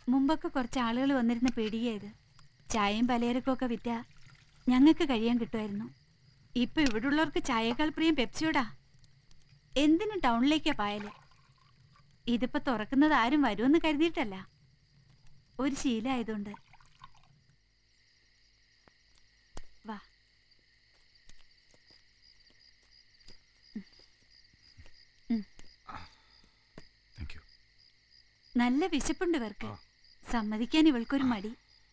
മുമ്പൊക്കെ കുറച്ച് ആളുകൾ വന്നിരുന്ന പീടികയത് ചായയും പലചരക്കും ഒക്കെ വിറ്റ ഞങ്ങൾക്ക് കഴിയാൻ കിട്ടുമായിരുന്നു ഇപ്പൊ ഇവിടുള്ളവർക്ക് ചായയേക്കാൾ പ്രിയം പെപ്സിയോടാ എന്തിനും ടൗണിലേക്കാ പായല് ഇതിപ്പോ തുറക്കുന്നത് ആരും വരുമെന്ന് കരുതിയിട്ടല്ല ഒരു ശീലമായതുകൊണ്ട് വാ താങ്ക് യു നല്ല വിശപ്പുണ്ട് ഇവർക്ക് ആ. സമ്മതിക്കാൻ ഇവൾക്കൊരു മടി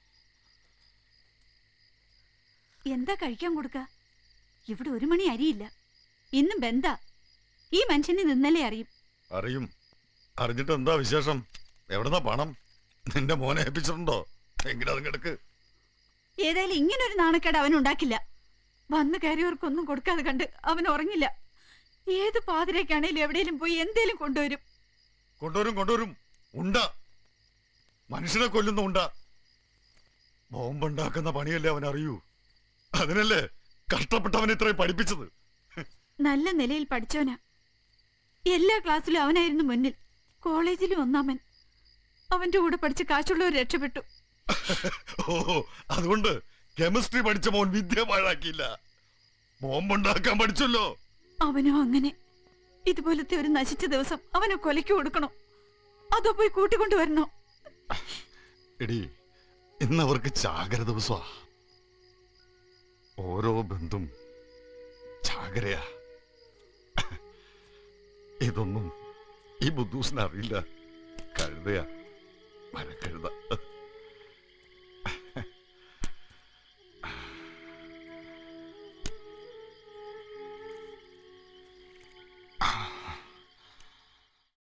എന്താ കഴിക്കാൻ കൊടുക്ക ഇവിടെ ഒരു മണി അരിയില്ല ഇന്നും ബന്ധാ ഈ മനുഷ്യനെ നിന്നല്ലേ അറിയും അറിയും അറിഞ്ഞിട്ട് എന്താ വിശേഷം എവിടുന്നാ പണം നിന്റെ മോനെ ഏൽപ്പിച്ചിട്ടുണ്ടോ എങ്കിലും അതും കിടക്ക് ഏതായാലും ഇങ്ങനെ ഒരു നാണക്കേട് അവൻ ഉണ്ടാക്കില്ല വന്നു കയറിയവർക്കൊന്നും കൊടുക്കാതെ കണ്ട് അവൻ ഉറങ്ങില്ല ഏത് പാതിരേക്കാണേലും എവിടെയെങ്കിലും പോയി എന്തേലും കൊണ്ടുവരും കൊണ്ടുവരും കൊണ്ടുവരും ഉണ്ട മനുഷ്യനെ കൊല്ലുന്ന ഉണ്ട ബോംബുണ്ടാക്കുന്ന പണിയല്ലേ അവൻ അറിയൂ അതിനല്ലേ കഷ്ടപ്പെട്ടവൻ ഇത്രയും പഠിപ്പിച്ചത് നല്ല നിലയിൽ പഠിച്ചവനാ എല്ലാ ക്ലാസ്സിലും അവനായിരുന്നു മുന്നിൽ കോളേജിലും ഒന്നാമൻ അവന്റെ കൂടെ പഠിച്ച് കാശുള്ളവർ രക്ഷപ്പെട്ടു ഓ അതുകൊണ്ട് കെമിസ്ട്രി പഠിച്ച മോൻ വിദ്യ പാഴാക്കിയില്ല ബോംബുണ്ടാക്കാൻ പഠിച്ചല്ലോ അവനോ അങ്ങനെ ഇതുപോലത്തെ ഒരു നശിച്ച ദിവസം അവനെ കൊലയ്ക്ക് കൊടുക്കണോ അതോ പോയി കൂട്ടിക്കൊണ്ടുവരണോ എടി ഇന്ന് അവർക്ക് ചാകര ദിവസമാ ഓരോ ബന്ധും ചാകരയാ ഇതൊന്നും ഈ ബുദ്ധൂസിന് അറിയില്ല കഴുതയാ മരക്കഴുത